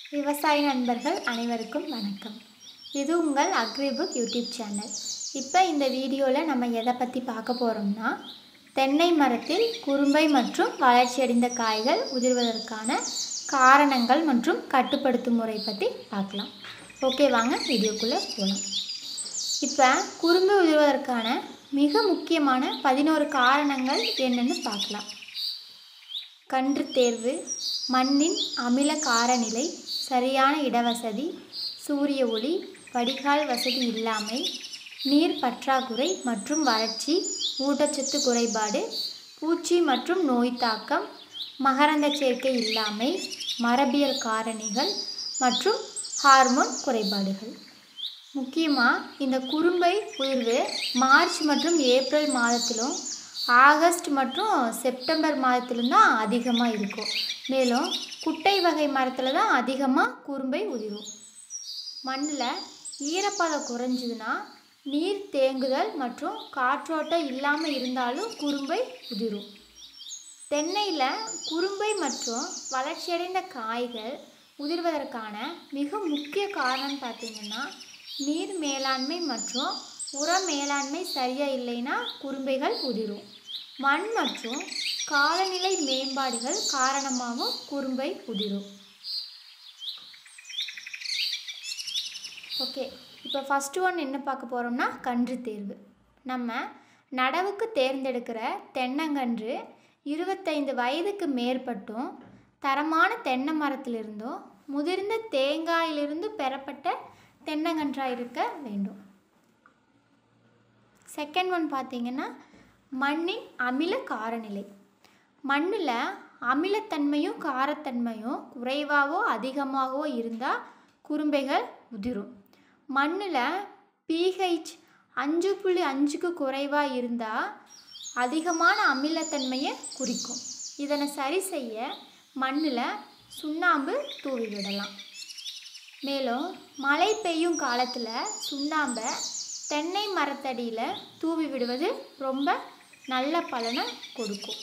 விவசாய நண்பர்கள் அனைவருக்கும் வணக்கம் இது உங்கள் அக்ரிபுக் யூடியூப் சேனல் இப்போ இந்த வீடியோவில் நம்ம எதை பற்றி பார்க்க போகிறோம்னா தென்னை மரத்தில் குறும்பை மற்றும் வளர்ச்சியடைந்த காய்கள் உதிர்வதற்கான காரணங்கள் மற்றும் கட்டுப்படுத்தும் முறை பற்றி பார்க்கலாம் ஓகே வாங்க வீடியோக்குள்ளே போகலாம் இப்போ குறும்பு உதிர்வதற்கான மிக முக்கியமான பதினோரு காரணங்கள் என்னென்னு பார்க்கலாம் கன்று தேர்வு மண்ணின் அமில காரநிலை சரியான இடவசதி சூரிய ஒளி வடிகால் வசதி இல்லாமை நீர் பற்றாக்குறை மற்றும் வறட்சி ஊட்டச்சத்து குறைபாடு பூச்சி மற்றும் நோய் தாக்கம் மகரந்த சேர்க்கை இல்லாமை மரபியல் காரணிகள் மற்றும் ஹார்மோன் குறைபாடுகள் முக்கியமாக இந்த குறும்பை உயிர்வு மார்ச் மற்றும் ஏப்ரல் மாதத்திலும் ஆகஸ்ட் மற்றும் செப்டம்பர் மாதத்திலும் தான் அதிகமாக இருக்கும் மேலும் குட்டை வகை மரத்தில் தான் அதிகமாக குறும்பை உதிரும் மண்ணில் ஈரப்பதம் குறைஞ்சதுன்னா நீர் தேங்குதல் மற்றும் காற்றோட்டம் இல்லாமல் இருந்தாலும் குறும்பை உதிரும் தென்னையில் குறும்பை மற்றும் வளர்ச்சியடைந்த காய்கள் உதிர்வதற்கான மிக முக்கிய காரணம் பார்த்திங்கன்னா நீர் மேலாண்மை மற்றும் உர மேலாண்மை சரியாக இல்லைன்னா குறும்பைகள் உதிரும் மண் மற்றும் காலநிலை மேம்பாடுகள் காரணமாகவும் குறும்பை உதிரும் ஓகே இப்போ ஃபஸ்ட்டு ஒன் என்ன பார்க்க போகிறோம்னா கன்று தேர்வு நம்ம நடவுக்கு தேர்ந்தெடுக்கிற தென்னங்கன்று இருபத்தைந்து வயதுக்கு மேற்பட்டும் தரமான தென்னை மரத்திலிருந்தோ முதிர்ந்த தேங்காயிலிருந்து பெறப்பட்ட தென்னங்கன்றாக இருக்க வேண்டும் செகண்ட் ஒன் பார்த்தீங்கன்னா மண்ணின் அமில காரநிலை மண்ணில் அமிலத்தன்மையும் காரத்தன்மையும் குறைவாகவோ அதிகமாகவோ இருந்தால் குறும்பைகள் உதிரும் மண்ணில் பிஹெச் அஞ்சு புள்ளி அஞ்சுக்கு குறைவாக இருந்தால் அதிகமான அமிலத்தன்மையை குறிக்கும் இதனை சரி செய்ய மண்ணில் சுண்ணாம்பு தூவி விடலாம் மேலும் மழை பெய்யும் காலத்தில் சுண்ணாம்பை தென்னை மரத்தடியில் தூவி விடுவது ரொம்ப நல்ல பலனை கொடுக்கும்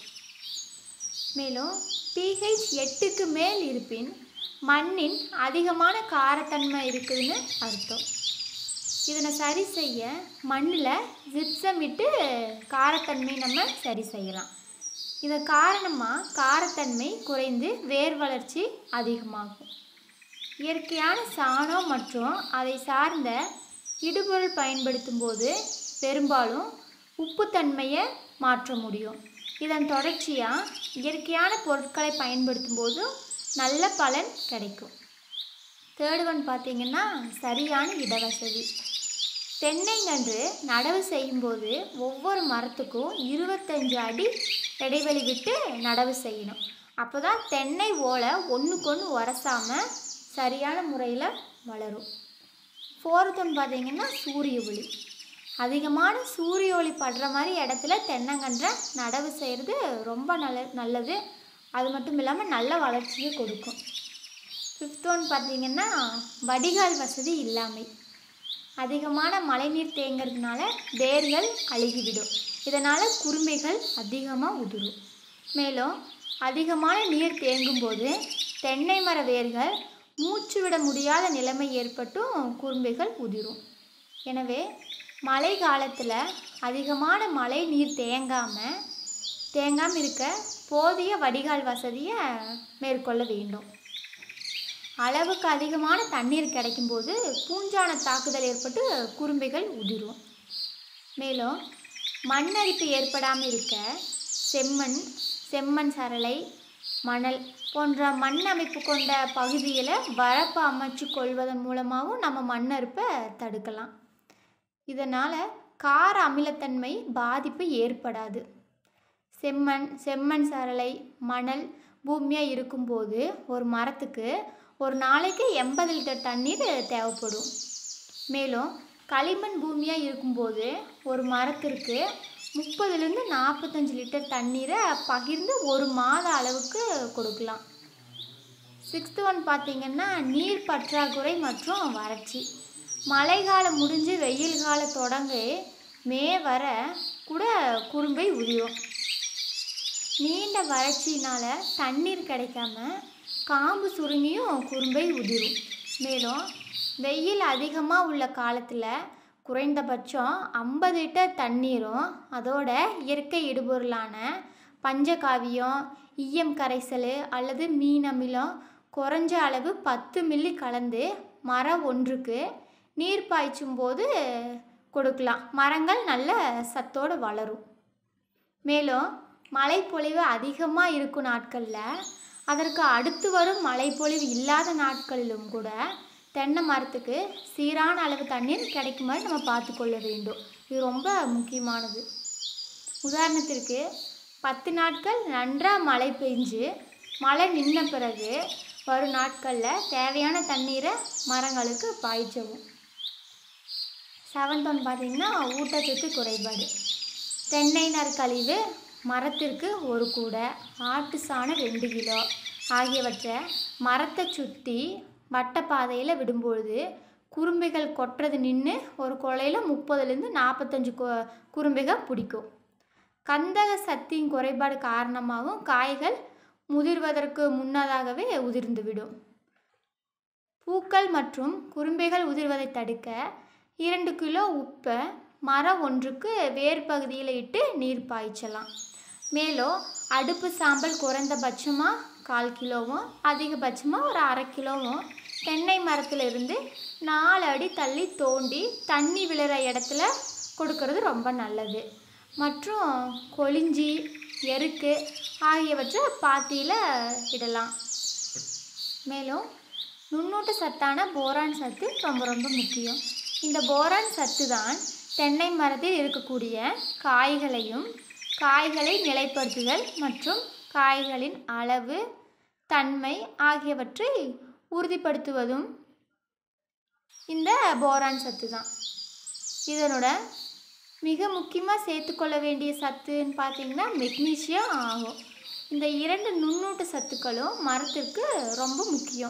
மேலும் பிஹெச் எட்டுக்கு மேல் இருப்பின் மண்ணின் அதிகமான காரத்தன்மை இருக்குதுன்னு அர்த்தம் இதனை சரி செய்ய மண்ணில் ஜிப்சம் இட்டு காரத்தன்மை நம்ம சரி செய்யலாம் இதன் காரணமாக காரத்தன்மை குறைந்து வேர் வளர்ச்சி அதிகமாகும் இயற்கையான சாணம் மற்றும் அதை சார்ந்த இடுபொருள் பயன்படுத்தும் போது பெரும்பாலும் உப்புத்தன்மையை மாற்ற முடியும் இதன் தொடர்ச்சியாக இயற்கையான பொருட்களை பயன்படுத்தும் போது நல்ல பலன் கிடைக்கும் தேர்ட் ஒன் பார்த்திங்கன்னா சரியான இடவசதி தென்னைங்கன்று நடவு செய்யும்போது ஒவ்வொரு மரத்துக்கும் இருபத்தஞ்சு அடி இடைவெளி விட்டு நடவு செய்யணும் அப்போ தான் தென்னை ஓலை ஒன்றுக்கு ஒன்று உரசாமல் சரியான முறையில் வளரும் ஃபோர்த் ஒன் பார்த்தீங்கன்னா சூரிய ஒளி அதிகமான சூரிய ஒளி படுற மாதிரி இடத்துல தென்னங்கன்றை நடவு செய்கிறது ரொம்ப நல்ல நல்லது அது மட்டும் இல்லாமல் நல்ல வளர்ச்சியை கொடுக்கும் ஃபிஃப்த் ஒன் பார்த்திங்கன்னா வடிகால் வசதி இல்லாமை அதிகமான மழைநீர் தேங்கிறதுனால வேர்கள் அழுகிவிடும் இதனால் குருமைகள் அதிகமாக உதிரும் மேலும் அதிகமான நீர் தேங்கும்போது தென்னை மர வேர்கள் மூச்சு விட முடியாத நிலைமை ஏற்பட்டும் குறும்பைகள் உதிரும் எனவே மழை காலத்தில் அதிகமான மழை நீர் தேங்காமல் தேங்காமல் இருக்க போதிய வடிகால் வசதியை மேற்கொள்ள வேண்டும் அளவுக்கு அதிகமான தண்ணீர் கிடைக்கும்போது பூஞ்சான தாக்குதல் ஏற்பட்டு குறும்பைகள் உதிரும் மேலும் மண் அரிப்பு ஏற்படாமல் இருக்க செம்மண் செம்மண் சரளை மணல் போன்ற மண் அமைப்பு கொண்ட பகுதியில் வரப்பு அமைச்சு கொள்வதன் மூலமாகவும் நம்ம மண் அரிப்பை தடுக்கலாம் இதனால் கார அமிலத்தன்மை பாதிப்பு ஏற்படாது செம்மண் செம்மண் சரளை மணல் பூமியாக இருக்கும்போது ஒரு மரத்துக்கு ஒரு நாளைக்கு எண்பது லிட்டர் தண்ணீர் தேவைப்படும் மேலும் களிமண் பூமியாக இருக்கும்போது ஒரு மரத்திற்கு முப்பதுலேருந்து நாற்பத்தஞ்சு லிட்டர் தண்ணீரை பகிர்ந்து ஒரு மாத அளவுக்கு கொடுக்கலாம் சிக்ஸ்த்து ஒன் பார்த்திங்கன்னா நீர் பற்றாக்குறை மற்றும் வறட்சி மழை காலம் முடிஞ்சு வெயில் காலம் தொடங்கி மே வர கூட குறும்பை உதிரும் நீண்ட வறட்சினால் தண்ணீர் கிடைக்காம காம்பு சுருங்கியும் குறும்பை உதிரும் மேலும் வெயில் அதிகமாக உள்ள காலத்தில் குறைந்தபட்சம் ஐம்பது லிட்டர் தண்ணீரும் அதோட இயற்கை இடுபொருளான பஞ்சகாவியம் ஈயம் கரைசல் அல்லது மீன் அமிலம் குறைஞ்ச அளவு பத்து மில்லி கலந்து மரம் ஒன்றுக்கு நீர் பாய்ச்சும் போது கொடுக்கலாம் மரங்கள் நல்ல சத்தோடு வளரும் மேலும் மழைப்பொழிவு அதிகமாக இருக்கும் நாட்களில் அதற்கு அடுத்து வரும் மழைப்பொழிவு இல்லாத நாட்களிலும் கூட தென்னை மரத்துக்கு சீரான அளவு தண்ணீர் கிடைக்குமாறு நம்ம பார்த்துக்கொள்ள வேண்டும் இது ரொம்ப முக்கியமானது உதாரணத்திற்கு பத்து நாட்கள் நன்றாக மழை பெஞ்சு மழை நின்ன பிறகு வரும் நாட்களில் தேவையான தண்ணீரை மரங்களுக்கு பாய்ச்சவும் செவன்த் ஒன் பார்த்தீங்கன்னா ஊட்டச்சத்து குறைபாடு தென்னை நார் கழிவு மரத்திற்கு ஒரு கூடை ஆட்டு சாணம் ரெண்டு கிலோ ஆகியவற்றை மரத்தை சுற்றி வட்டப்பாதையில் விடும்பொழுது குறும்பைகள் கொட்டுறது நின்று ஒரு கொலையில் முப்பதுலேருந்து நாற்பத்தஞ்சு கு குறும்பைகள் பிடிக்கும் கந்தக சக்தியின் குறைபாடு காரணமாகவும் காய்கள் முதிர்வதற்கு முன்னதாகவே உதிர்ந்துவிடும் பூக்கள் மற்றும் குறும்பைகள் உதிர்வதை தடுக்க இரண்டு கிலோ உப்பை மரம் ஒன்றுக்கு வேர் பகுதியில் இட்டு நீர் பாய்ச்சலாம் மேலும் அடுப்பு சாம்பல் குறைந்தபட்சமாக கால் கிலோவும் அதிகபட்சமாக ஒரு அரை கிலோவும் தென்னை மரத்திலிருந்து நாலு அடி தள்ளி தோண்டி தண்ணி விழுற இடத்துல கொடுக்கறது ரொம்ப நல்லது மற்றும் கொளிஞ்சி எருக்கு ஆகியவற்றை பாத்தியில் இடலாம் மேலும் நுண்ணூட்ட சத்தான போரான் சத்து ரொம்ப ரொம்ப முக்கியம் இந்த போரான் சத்து தான் தென்னை மரத்தில் இருக்கக்கூடிய காய்களையும் காய்களை நிலைப்படுத்துதல் மற்றும் காய்களின் அளவு தன்மை ஆகியவற்றை உறுதிப்படுத்துவதும் இந்த போரான் சத்து தான் இதனோட மிக முக்கியமாக சேர்த்துக்கொள்ள வேண்டிய சத்துன்னு பார்த்தீங்கன்னா மெக்னீசியம் ஆகும் இந்த இரண்டு நுண்ணூட்ட சத்துக்களும் மரத்திற்கு ரொம்ப முக்கியம்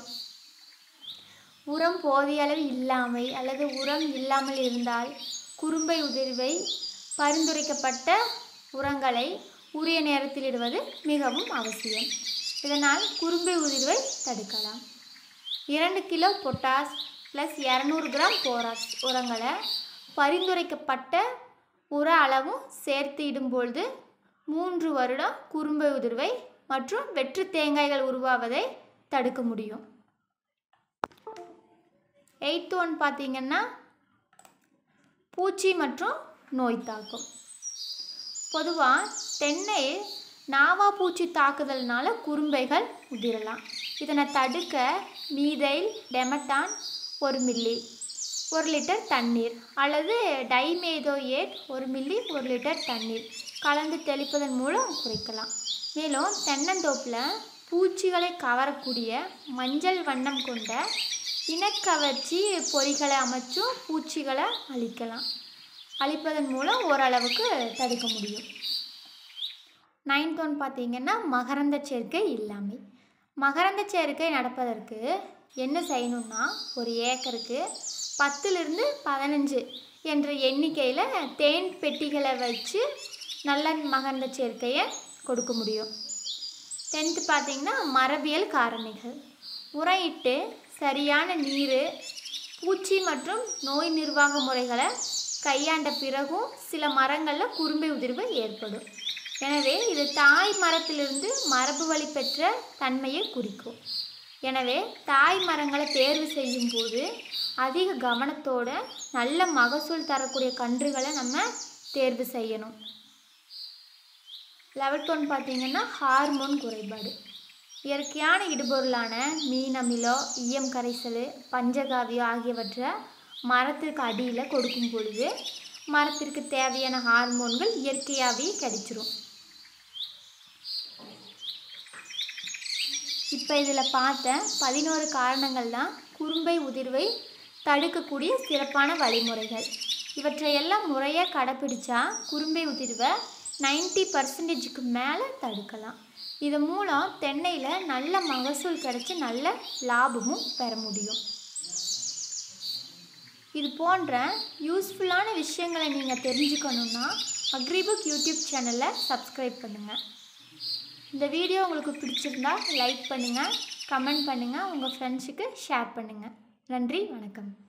உரம் போதிய அளவு இல்லாமை அல்லது உரம் இல்லாமல் இருந்தால் குறும்பை உதிர்வை பரிந்துரைக்கப்பட்ட உரங்களை உரிய நேரத்தில் இடுவது மிகவும் அவசியம் இதனால் குறும்பை உதிர்வை தடுக்கலாம் இரண்டு கிலோ பொட்டாஸ் ப்ளஸ் இரநூறு கிராம் போராக்ஸ் உரங்களை பரிந்துரைக்கப்பட்ட உர அளவும் சேர்த்து இடும்பொழுது மூன்று வருடம் குறும்பை உதிர்வை மற்றும் வெற்று தேங்காய்கள் உருவாவதை தடுக்க முடியும் எயித்து ஒன் பார்த்தீங்கன்னா பூச்சி மற்றும் நோய் தாக்கும் பொதுவாக தென்னை நாவா பூச்சி தாக்குதல்னால குறும்பைகள் உதிரலாம் இதனை தடுக்க மீதைல் டெமட்டான் ஒரு மில்லி ஒரு லிட்டர் தண்ணீர் அல்லது டைமேதோயேட் ஒரு மில்லி ஒரு லிட்டர் தண்ணீர் கலந்து தெளிப்பதன் மூலம் குறைக்கலாம் மேலும் தென்னந்தோப்பில் பூச்சிகளை கவரக்கூடிய மஞ்சள் வண்ணம் கொண்ட இனக்கவர்ச்சி பொறிகளை அமைச்சும் பூச்சிகளை அழிக்கலாம் அழிப்பதன் மூலம் ஓரளவுக்கு தடுக்க முடியும் நைன்த் ஒன் பார்த்தீங்கன்னா மகரந்த சேர்க்கை இல்லாமை மகரந்த சேர்க்கை நடப்பதற்கு என்ன செய்யணும்னா ஒரு ஏக்கருக்கு பத்துலேருந்து பதினஞ்சு என்ற எண்ணிக்கையில் தேன் பெட்டிகளை வச்சு நல்ல மகரந்த சேர்க்கையை கொடுக்க முடியும் டென்த்து பார்த்தீங்கன்னா மரபியல் காரணிகள் உரையிட்டு சரியான நீர் பூச்சி மற்றும் நோய் நிர்வாக முறைகளை கையாண்ட பிறகும் சில மரங்களில் குறும்பை உதிர்வு ஏற்படும் எனவே இது தாய் மரத்திலிருந்து மரபு வழி பெற்ற தன்மையை குறிக்கும் எனவே தாய் மரங்களை தேர்வு செய்யும் போது அதிக கவனத்தோட நல்ல மகசூல் தரக்கூடிய கன்றுகளை நம்ம தேர்வு செய்யணும் லெவல்த் ஒன் பார்த்தீங்கன்னா ஹார்மோன் குறைபாடு இயற்கையான இடுபொருளான மீன் அமிலம் ஈயம் கரைசல் பஞ்சகாவியம் ஆகியவற்றை மரத்திற்கு அடியில் கொடுக்கும் பொழுது மரத்திற்கு தேவையான ஹார்மோன்கள் இயற்கையாகவே கிடைச்சிரும் இப்போ இதில் பார்த்த பதினோரு காரணங்கள் தான் குறும்பை உதிர்வை தடுக்கக்கூடிய சிறப்பான வழிமுறைகள் இவற்றையெல்லாம் முறையாக கடைப்பிடிச்சா குறும்பை உதிர்வை நைன்டி பர்சன்டேஜுக்கு மேலே தடுக்கலாம் இது மூலம் தென்னையில் நல்ல மகசூல் கிடைச்சி நல்ல லாபமும் பெற முடியும் இது போன்ற யூஸ்ஃபுல்லான விஷயங்களை நீங்கள் தெரிஞ்சுக்கணுன்னா அக்ரிபுக் யூடியூப் சேனலை சப்ஸ்கிரைப் பண்ணுங்கள் இந்த வீடியோ உங்களுக்கு பிடிச்சிருந்தா லைக் பண்ணுங்கள் கமெண்ட் பண்ணுங்கள் உங்கள் ஃப்ரெண்ட்ஸுக்கு ஷேர் பண்ணுங்கள் நன்றி வணக்கம்